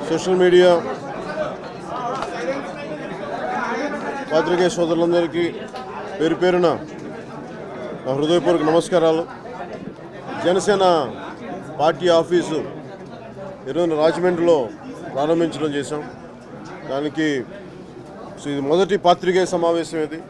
social media పాత్రికేయ సోదరులందరికీ పేరు పేరున నా హృదయపూర్వక నమస్కారాలు జనసేన పార్టీ ఆఫీసు ఈరోజు రాజమండ్రిలో ప్రారంభించడం చేశాం దానికి సో ఇది మొదటి పాత్రికేయ సమావేశం ఇది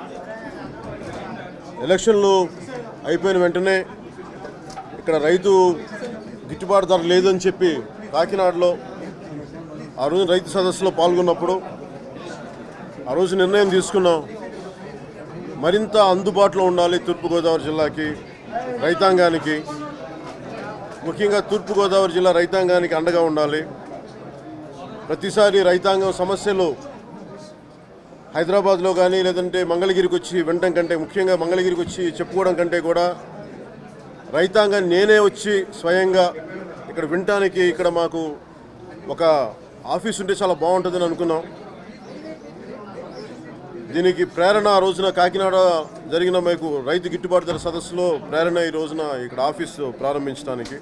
ఎలక్షన్లు అయిపోయిన వెంటనే ఇక్కడ రైతు గిట్టుబాటు ధర లేదని చెప్పి కాకినాడలో ఆ రోజు రైతు సదస్సులో పాల్గొన్నప్పుడు ఆ రోజు నిర్ణయం తీసుకున్నాం మరింత అందుబాటులో ఉండాలి తూర్పుగోదావరి జిల్లాకి రైతాంగానికి ముఖ్యంగా తూర్పుగోదావరి జిల్లా రైతాంగానికి అండగా ఉండాలి ప్రతిసారి రైతాంగం సమస్యలు హైదరాబాద్లో కానీ లేదంటే మంగళగిరికి వచ్చి వినడం కంటే ముఖ్యంగా మంగళగిరికి వచ్చి చెప్పుకోవడం కంటే కూడా రైతాంగం నేనే వచ్చి స్వయంగా ఇక్కడ వినటానికి ఇక్కడ మాకు ఒక ఆఫీస్ ఉంటే చాలా బాగుంటుందని అనుకున్నాం దీనికి ప్రేరణ ఆ రోజున కాకినాడ జరిగిన మీకు రైతు గిట్టుబాటు ధర సదస్సులో ప్రేరణ ఈ రోజున ఇక్కడ ఆఫీసు ప్రారంభించడానికి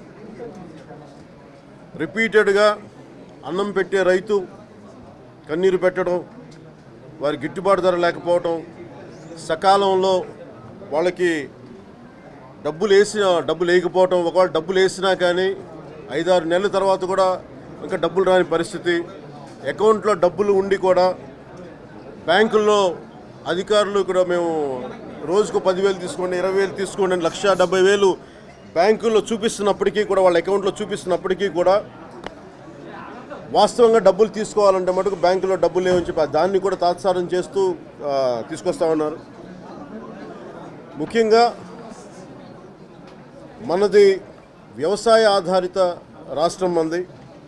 రిపీటెడ్గా అన్నం పెట్టే రైతు కన్నీరు పెట్టడం వారి గిట్టుబాటు ధర లేకపోవటం సకాలంలో వాళ్ళకి డబ్బులు వేసిన డబ్బులు వేయకపోవటం ఒకవేళ డబ్బులు వేసినా కానీ ఐదారు నెలల తర్వాత కూడా ఇంకా డబ్బులు రాని పరిస్థితి అకౌంట్లో డబ్బులు ఉండి కూడా బ్యాంకుల్లో అధికారులు ఇక్కడ మేము రోజుకు పదివేలు తీసుకోండి ఇరవై వేలు తీసుకోండి అని లక్ష డెబ్బై వేలు బ్యాంకుల్లో చూపిస్తున్నప్పటికీ కూడా వాళ్ళ అకౌంట్లో చూపిస్తున్నప్పటికీ కూడా వాస్తవంగా డబ్బులు తీసుకోవాలంటే మటుకు బ్యాంకులో డబ్బులు లేవని చెప్పి దాన్ని కూడా తాత్సారం చేస్తూ ఆ, తీసుకొస్తా ఉన్నారు ముఖ్యంగా మనది వ్యవసాయ ఆధారిత రాష్ట్రం మంది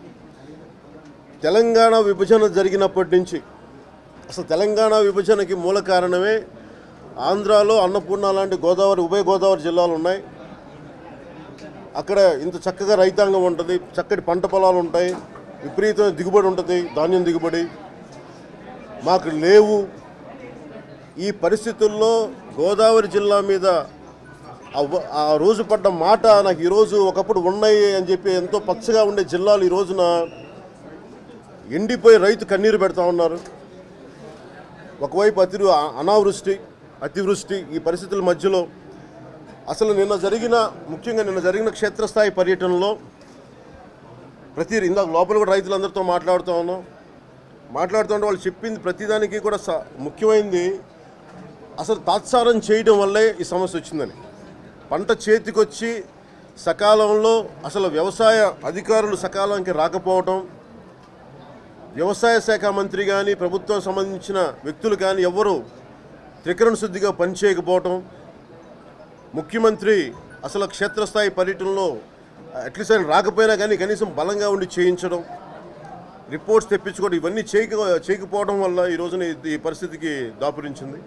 తెలంగాణ విభజన జరిగినప్పటి నుంచి అసలు తెలంగాణ విభజనకి మూల కారణమే ఆంధ్రాలో అన్నపూర్ణ లాంటి గోదావరి ఉభయ గోదావరి జిల్లాలు ఉన్నాయి అక్కడ ఇంత చక్కగా రైతాంగం ఉంటుంది చక్కటి పంట పొలాలు ఉంటాయి విపరీతమైన దిగుబడి ఉంటుంది ధాన్యం దిగుబడి మాకు లేవు ఈ పరిస్థితుల్లో గోదావరి జిల్లా మీద ఆ వ- ఆ రోజు పడ్డ మాట నాకు ఈరోజు ఒకప్పుడు ఉన్నాయి అని చెప్పి ఎంతో పచ్చగా ఉండే జిల్లాలు ఈ రోజున ఎండిపోయి రైతు కన్నీరు పెడతా ఉన్నారు ఒకవైపు అతి అనావృష్టి అతివృష్టి ఈ పరిస్థితుల మధ్యలో అసలు నిన్న జరిగిన ముఖ్యంగా నిన్న జరిగిన క్షేత్రస్థాయి పర్యటనలో ప్రతి ఇందాక లోపల కూడా రైతులందరితో మాట్లాడుతూ ఉన్నాం మాట్లాడుతుంటే వాళ్ళు చెప్పింది ప్రతిదానికి కూడా స- ముఖ్యమైనది అసలు తాత్సారం చేయడం వల్లే ఈ సమస్య వచ్చిందని పంట చేతికొచ్చి సకాలంలో అసలు వ్యవసాయ అధికారులు సకాలానికి రాకపోవటం వ్యవసాయ శాఖ మంత్రి కానీ ప్రభుత్వం సంబంధించిన వ్యక్తులు కానీ ఎవ్వరూ త్రికరణ శుద్ధిగా పనిచేయకపోవటం ముఖ్యమంత్రి అసలు క్షేత్రస్థాయి పర్యటనలో అట్లీస్ట్ ఆయన రాకపోయినా కానీ కనీసం బలంగా ఉండి చేయించడం రిపోర్ట్స్ తెప్పించుకోవడం ఇవన్నీ చేయక చేయకపోవడం వల్ల ఈ రోజున ఈ- ఈ పరిస్థితికి దాపురించింది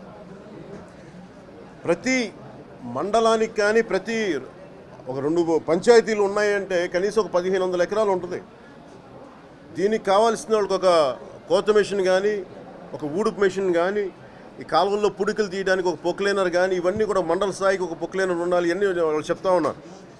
ప్రతి మండలానికి కానీ ప్రతి ఒక రెండు పంచాయతీలు ఉన్నాయంటే కనీసం ఒక పదిహేను వందల ఎకరాలు ఉంటుంది దీనికి కావాల్సిన వాళ్ళకి ఒక కోత మెషిన్ కానీ ఒక ఊడుపు మెషిన్ కానీ ఈ కాలువల్లో పుడికలు తీయడానికి ఒక పొక్లైనర్ కానీ ఇవన్నీ కూడా మండల స్థాయికి ఒక పొక్లైనర్ ఉండాలి ఇవన్నీ వాళ్ళు చెప్తా ఉన్నారు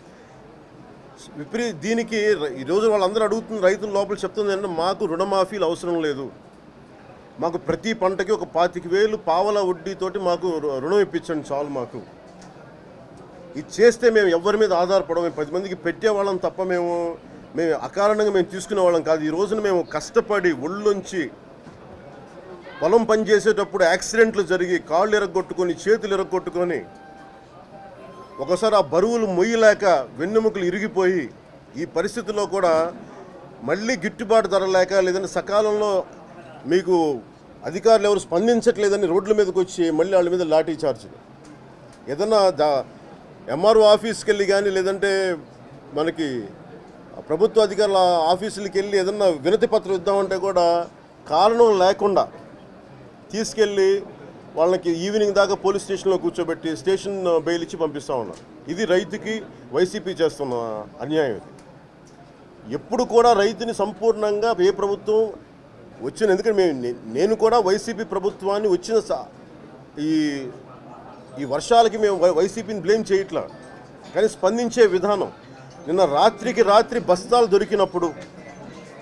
విపరీ దీనికి ర- ఈరోజు వాళ్ళందరూ అడుగుతున్న రైతుల లోపల చెప్తుంది ఏంటంటే మాకు రుణమాఫీలు అవసరం లేదు మాకు ప్రతి పంటకి ఒక పాతిక వేలు పావల వడ్డీతోటి మాకు రు- రుణం ఇప్పించండి చాలు మాకు ఇది చేస్తే మేము ఎవరి మీద ఆధారపడం మేము పది మందికి పెట్టేవాళ్ళం తప్ప మేము మేము అకారణంగా మేము తీసుకునే వాళ్ళం కాదు ఈ రోజున మేము కష్టపడి ఒళ్ళొంచి పొలం పని చేసేటప్పుడు యాక్సిడెంట్లు జరిగి కాళ్ళు ఎరగొట్టుకొని చేతులు ఎరగొట్టుకొని ఒకసారి ఆ బరువులు మొయ్యలేక వెన్నెముకలు ఇరిగిపోయి ఈ పరిస్థితిలో కూడా మళ్ళీ గిట్టుబాటు ధర లేక లేదంటే సకాలంలో మీకు అధికారులు ఎవరు స్పందించట్లేదని రోడ్ల మీదకి వచ్చి మళ్ళీ వాళ్ళ మీద లాఠీ చార్జీలు ఏదన్నా దా ఎంఆర్ఓ ఆఫీస్కి వెళ్ళి కానీ లేదంటే మనకి ప్రభుత్వ అధికారుల ఆఫీసులకి వెళ్ళి ఏదన్నా వినతి పత్రం ఇద్దామంటే కూడా కారణం లేకుండా తీసుకెళ్ళి వాళ్ళకి ఈవినింగ్ దాకా పోలీస్ స్టేషన్లో కూర్చోబెట్టి స్టేషన్ బెయిల్ ఇచ్చి పంపిస్తూ ఉన్నారు ఇది రైతుకి వైసీపీ చేస్తున్న అన్యాయం ఇది ఎప్పుడు కూడా రైతుని సంపూర్ణంగా ఏ ప్రభుత్వం వచ్చిన ఎందుకంటే మేము నే- నేను కూడా వైసీపీ ప్రభుత్వాన్ని వచ్చిన స- ఈ ఈ వర్షాలకి మేము వై- వైసీపీని బ్లేమ్ చేయట్లా కానీ స్పందించే విధానం నిన్న రాత్రికి రాత్రి బస్తాలు దొరికినప్పుడు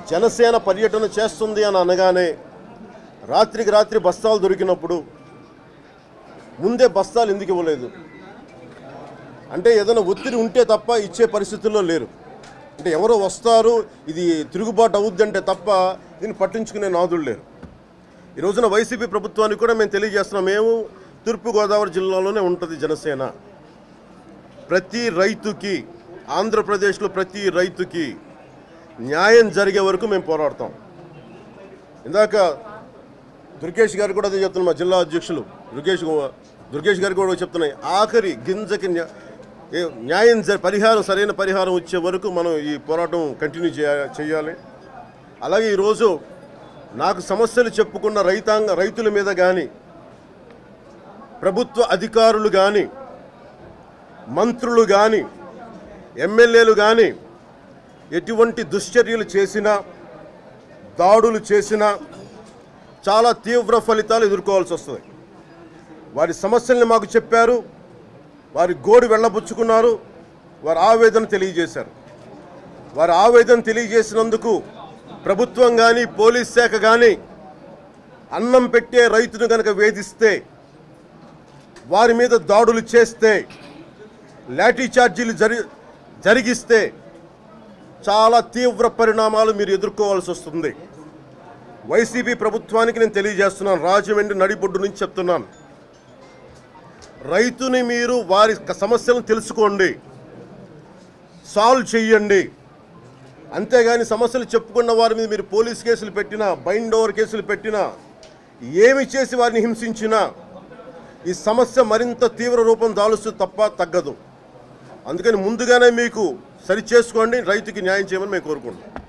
జనసేన పర్యటన చేస్తుంది అని అనగానే రాత్రికి రాత్రి బస్తాలు దొరికినప్పుడు ముందే బస్తాలు ఎందుకు ఇవ్వలేదు అంటే ఏదైనా ఒత్తిడి ఉంటే తప్ప ఇచ్చే పరిస్థితుల్లో లేరు అంటే ఎవరో వస్తారు ఇది తిరుగుబాటు అవుద్దంటే తప్ప దీన్ని పట్టించుకునే నాదులు లేరు ఈ రోజున వైసీపీ ప్రభుత్వానికి కూడా మేము తెలియజేస్తున్నాం మేము తూర్పుగోదావరి జిల్లాలోనే ఉంటుంది జనసేన ప్రతి రైతుకి ఆంధ్రప్రదేశ్లో ప్రతి రైతుకి న్యాయం జరిగే వరకు మేము పోరాడతాం ఇందాక దుర్గేష్ గారు కూడా అదే చెప్తున్నారు మా జిల్లా అధ్యక్షులు దుర్గేష్ గు- దుర్గేష్ గారు కూడా చెప్తున్నాయి ఆఖరి గింజకి న్యా- ఏ- న్యాయం జ- పరిహారం సరైన పరిహారం వచ్చే వరకు మనం ఈ పోరాటం కంటిన్యూ చేయ- చేయాలి అలాగే ఈరోజు నాకు సమస్యలు చెప్పుకున్న రైతాంగ రైతుల మీద కానీ ప్రభుత్వ అధికారులు కానీ మంత్రులు కానీ ఎమ్మెల్యేలు కానీ ఎటువంటి దుశ్చర్యలు చేసినా దాడులు చేసినా చాలా తీవ్ర ఫలితాలు ఎదుర్కోవాల్సి వస్తుంది వారి సమస్యల్ని మాకు చెప్పారు వారి గోడు వెళ్ళబుచ్చుకున్నారు వారి ఆవేదన తెలియజేశారు వారి ఆవేదన తెలియజేసినందుకు ప్రభుత్వం కానీ పోలీస్ శాఖ కానీ అన్నం పెట్టే రైతును కనుక వేధిస్తే వారి మీద దాడులు చేస్తే లాఠీ చార్జీలు జరి జరిగిస్తే చాలా తీవ్ర పరిణామాలు మీరు ఎదుర్కోవాల్సి వస్తుంది వైసీపీ ప్రభుత్వానికి నేను తెలియజేస్తున్నాను రాజమండ్రి నడిబొడ్డు నుంచి చెప్తున్నాను రైతుని మీరు వారి క- సమస్యలను తెలుసుకోండి సాల్వ్ చెయ్యండి అంతేగాని సమస్యలు చెప్పుకున్న వారి మీద మీరు పోలీస్ కేసులు పెట్టినా బైండ్ ఓవర్ కేసులు పెట్టినా ఏమి చేసి వారిని హింసించినా ఈ సమస్య మరింత తీవ్ర రూపం దాలుస్తుంది తప్ప తగ్గదు అందుకని ముందుగానే మీకు సరి చేసుకోండి రైతుకి న్యాయం చేయమని మేము కోరుకుంటున్నాం